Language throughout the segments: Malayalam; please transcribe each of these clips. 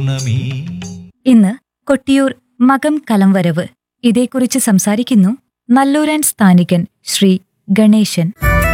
പൗർണമി ഇന്ന് കൊട്ടിയൂർ മകം കലംവരവ് ഇതേക്കുറിച്ച് സംസാരിക്കുന്നു നല്ലൂരാൻ സ്ഥാനികൻ ശ്രീ ഗണേശൻ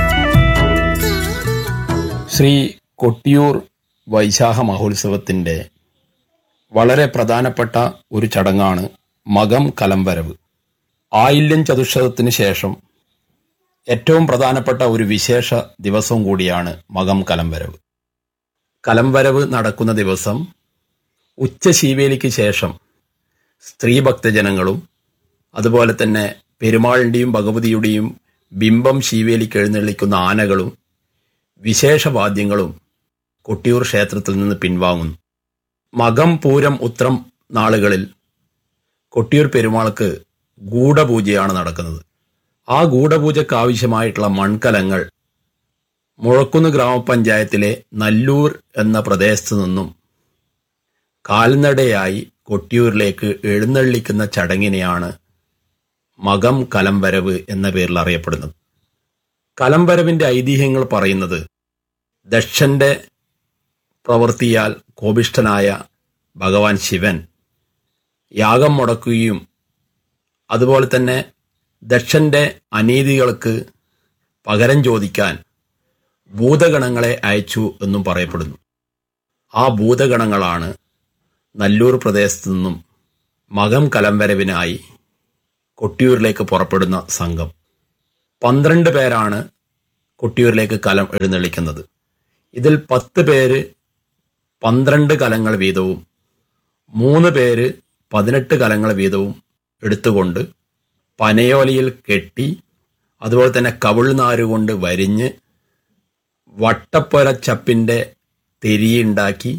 ശ്രീ കൊട്ടിയൂർ വൈശാഖ മഹോത്സവത്തിൻ്റെ വളരെ പ്രധാനപ്പെട്ട ഒരു ചടങ്ങാണ് മകം കലംവരവ് ആയില്യം ചതുശതത്തിന് ശേഷം ഏറ്റവും പ്രധാനപ്പെട്ട ഒരു വിശേഷ ദിവസവും കൂടിയാണ് മകം കലംവരവ് കലംവരവ് നടക്കുന്ന ദിവസം ഉച്ചശീവേലിക്ക് ശേഷം സ്ത്രീ ഭക്തജനങ്ങളും അതുപോലെ തന്നെ പെരുമാളിൻ്റെയും ഭഗവതിയുടെയും ബിംബം ശീവേലിക്ക് എഴുന്നള്ളിക്കുന്ന ആനകളും വിശേഷവാദ്യങ്ങളും കൊട്ടിയൂർ ക്ഷേത്രത്തിൽ നിന്ന് പിൻവാങ്ങുന്നു മകം പൂരം ഉത്രം നാളുകളിൽ കൊട്ടിയൂർ പെരുമാൾക്ക് ഗൂഢപൂജയാണ് നടക്കുന്നത് ആ ഗൂഢപൂജയ്ക്ക് ആവശ്യമായിട്ടുള്ള മൺകലങ്ങൾ മുഴക്കുന്ന് ഗ്രാമപഞ്ചായത്തിലെ നല്ലൂർ എന്ന പ്രദേശത്തു നിന്നും കാൽനടയായി കൊട്ടിയൂരിലേക്ക് എഴുന്നള്ളിക്കുന്ന ചടങ്ങിനെയാണ് മകം കലംവരവ് എന്ന പേരിൽ അറിയപ്പെടുന്നത് കലംവരവിന്റെ ഐതിഹ്യങ്ങൾ പറയുന്നത് ദക്ഷന്റെ പ്രവൃത്തിയാൽ കോപിഷ്ഠനായ ഭഗവാൻ ശിവൻ യാഗം മുടക്കുകയും അതുപോലെ തന്നെ ദക്ഷന്റെ അനീതികൾക്ക് പകരം ചോദിക്കാൻ ഭൂതഗണങ്ങളെ അയച്ചു എന്നും പറയപ്പെടുന്നു ആ ഭൂതഗണങ്ങളാണ് നല്ലൂർ പ്രദേശത്തു നിന്നും മകം കലംവരവിനായി കൊട്ടിയൂരിലേക്ക് പുറപ്പെടുന്ന സംഘം പന്ത്രണ്ട് പേരാണ് കൊട്ടിയൂരിലേക്ക് കലം എഴുന്നള്ളിക്കുന്നത് ഇതിൽ പത്ത് പേര് പന്ത്രണ്ട് കലങ്ങൾ വീതവും മൂന്ന് പേര് പതിനെട്ട് കലങ്ങൾ വീതവും എടുത്തുകൊണ്ട് പനയോലയിൽ കെട്ടി അതുപോലെ തന്നെ കവിൾനാര് കൊണ്ട് വരിഞ്ഞ് വട്ടപ്പൊര ചപ്പിൻ്റെ തെരിയുണ്ടാക്കി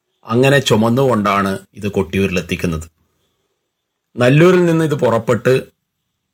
അങ്ങനെ ചുമന്നുകൊണ്ടാണ് ഇത് കൊട്ടിയൂരിലെത്തിക്കുന്നത് നല്ലൂരിൽ നിന്ന് ഇത് പുറപ്പെട്ട്